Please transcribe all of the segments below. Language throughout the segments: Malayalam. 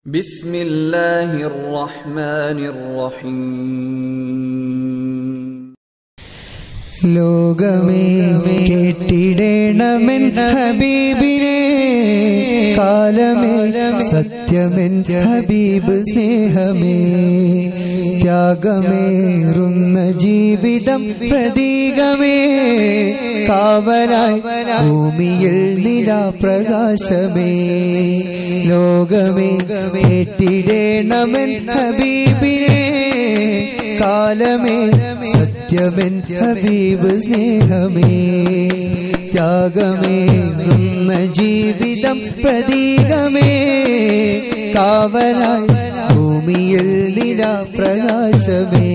بسم الله الرحمن الرحيم ലോകമേ കേട്ടിടേണമെൻ ഹബീബിനെ കാലമേ സത്യമെൻ ഹബീബ് സ്നേഹമേ ത്യാഗമേറുന്ന ജീവിതം പ്രതീകമേ കാവലായി ഭൂമിയിൽ നിലാപ്രകാശമേ ലോകമേ കേട്ടിടേണമെൻ ഹബീബിനെ കാലമേ സത്യമെൻ ഹബീബ് സ്നേഹമേ ത്യാഗമേറുന്ന ജീവിതം പ്രതീകമേ കാവലായി ഭൂമിയിൽ നിലാപ്രകാശമേ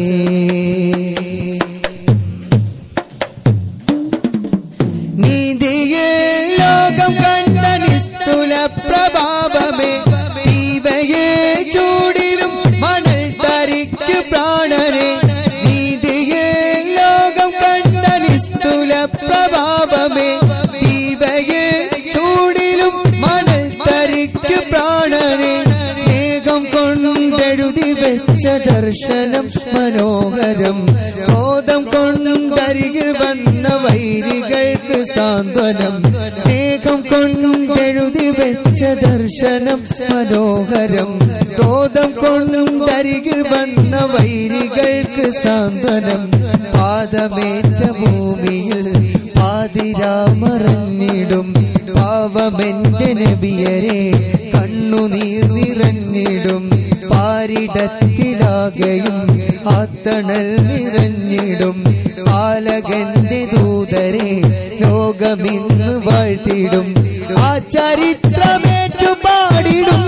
നീതിയെ ലോകം കണ്ട നിസ്തുല പ്രഭാവമേ ദീപയെ ചൂടിലും മണൽ തരിക്ക് പ്രാണനെ നീതിയെ ലോകം കണ്ട നിസ്തുല പ്രഭാവമേ ദീപയെ ചൂടിലും മണൽ തരിക്ക് പ്രാണനെ സ്നേഹം കൊണ്ടെഴുതി വെച്ച ദർശനം മനോഹരം ബോധം കൊണ്ടരികിൽ വന്ന വൈരികൾക്ക് സാന്ത്വനം സ്നേഹം കൊണ്ടെഴുതി വെച്ച ദർശനം മനോഹരം ക്രോധം കൊണ്ടരികിൽ വന്ന വൈരികൾക്ക് സാന്ത്വനം പാദമേറ്റ ഭൂമിയിൽ പാതിരാമറഞ്ഞിടും പാവമെന്റെ നബിയരെ കണ്ണുനീർ നിറഞ്ഞിടും പാരിടത്തിലാകയും ആത്തണൽ നിറഞ്ഞിടും പാലകന്റെ ദൂതരെ ലോകമിന്ന് വാഴ്ത്തിടും ആ ചരിത്രമേറ്റു പാടിടും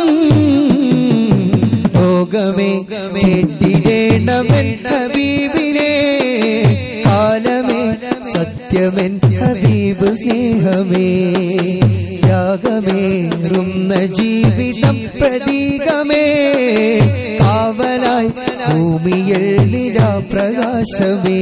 ലോകമേ കേട്ടിടേണവൻ ഹബീബിനെ കാലമേ സത്യമെൻ ഹബീബ് സ്നേഹമേ ത്യാഗമേറുന്ന ജീവിതം പ്രതീകമേ കാവലായി ഭൂമിയിൽ നിലാപ്രകാശമേ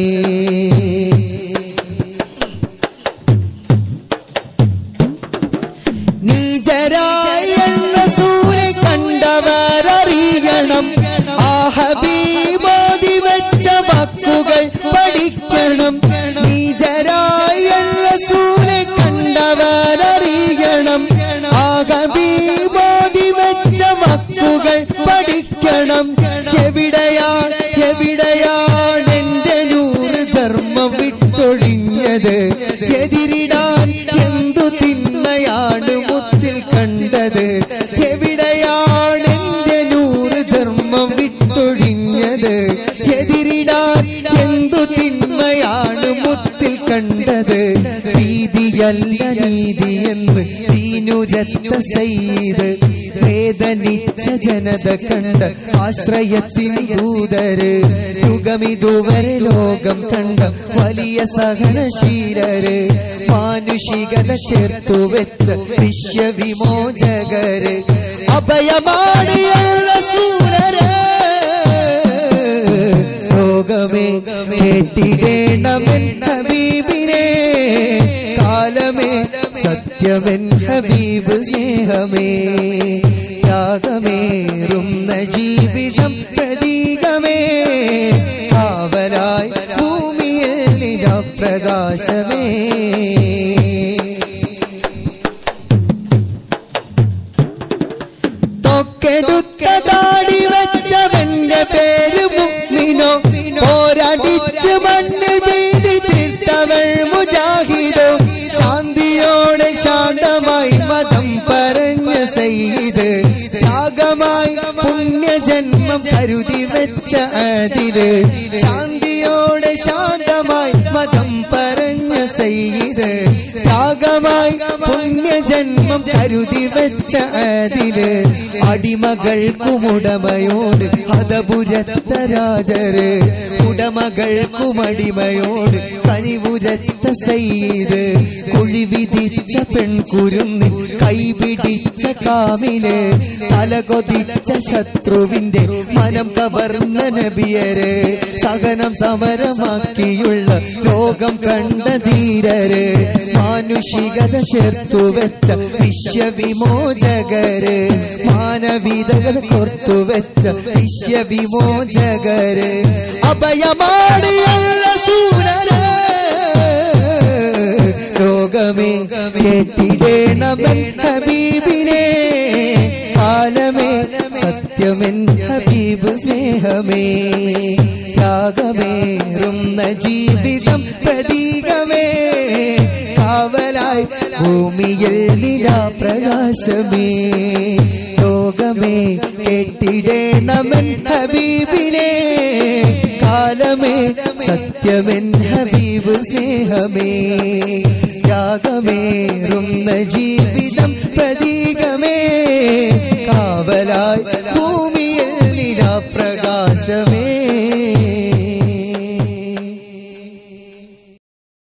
നീചരായെന്ന സൂര്യ കണ്ടവരറിയണം ആ ഹബീബോധി വെച്ച വാക്കുകൾ പഠിക്കണം നീചരായെന്ന സൂര്യ കണ്ടവരറിയണം ആ ഹബീബോധി വെച്ച വാക്കുകൾ പഠിക്കണം എവിടെയാണ് എവിടെയാണ് എന്റെ നൂറ് ധർമ്മം വിട്ടൊഴിഞ്ഞത് എതിരിടാൻ എന്തു തിന്മയാണ് മുത്തിൽ കണ്ടത് എവിടെയാണ് എന്റെ നൂറ് ധർമ്മം വിട്ടൊഴിഞ്ഞത് എതിരിടാൻ എന്തു തിന്മയാണ് മുത്തിൽ കണ്ടത് നീതിയല്ല നീതി എന്ന് ദീനുരത്ത സയ്യിദ് വേദനിച്ച ജനത കണ്ട ആശ്രയത്തിൻ ദൂതര് യുഗമിതുവരെ ലോകം കണ്ട വലിയ സഹനശീലര് മാനുഷികത ചേർത്തു വെച്ച വിശ്വവിമോചകര് അഭയമാണ് സൂരര് ലോകമേ കേട്ടിടേണമെൻ ഹബീബിനെ കാലമേ സത്യമെൻ ഹബീബ് സ്നേഹമേ ത്യാഗമേറുന്ന ജീവിതം പ്രതീകമേ കാവലായി ഭൂമിയിൽ നിരപ്രകാശമേ തൊക്കെടുത്ത താടി വെച്ചവന്റെ പേര് മുഗ്മിനോ പോരടിച്ച് മണ്ണിൽ വീതി തീർത്തവൾ മുജാഹിദോ ശാന്തിയോടെ ശാന്തമായി മതം പറഞ്ഞ സയ്യിദ് ത്യാഗമായി പുണ്യജന്മം കരുതി വെച്ച അതിര് ശാന്തിയോടെ ശാന്തമായി മതം പറഞ്ഞ സയ്യിദ് ത്യാഗമായി പുണ്യജന്മം കരുതി വെച്ച അതിര് അടിമകൾക്കുമുടമയോട് ഹതപുരത്ത രാജര് ഉടമകൾക്കുമടിമയോട് കനിവുരത്ത സയ്യിദ് കുഴിവിധിച്ച പെൺകുരുന്നിൽ കൈപിടിച്ച കാമില് തലകൊതിച്ച ശത്രുവിന്റെ മനം കവർന്ന നബിയര് സഹനം സമരമാക്കിയുള്ള ലോകം കണ്ട ധീരര് മാനുഷികത ചേർത്തു വെച്ച വിശ്വവിമോചകര് മാനവിത വിധകൾ കോർത്തുവെച്ച വിശ്വവിമോചകര് അഭയമാടിയ റസൂലര് ലോകമേ കേട്ടിടേണമെൻ ഹബീബിനെ കാലമേ സത്യമെൻ ഹബീബ് സ്നേഹമേ ത്യാഗമേറുന്ന ജീവിതം പ്രതീകമേ കാവലായി ഭൂമിയിൽ നിലാപ്രകാശമേ ലോകമേ കേട്ടിടേണമെൻ ഹബീബിനെ കാലമേ സത്യമെൻ ഹബീബ് സ്നേഹമേ ത്യാഗമേറുന്ന ജീവിതം പ്രതീകമേ കാവലായി ഭൂമിയിൽ നിലാപ്രകാശമേ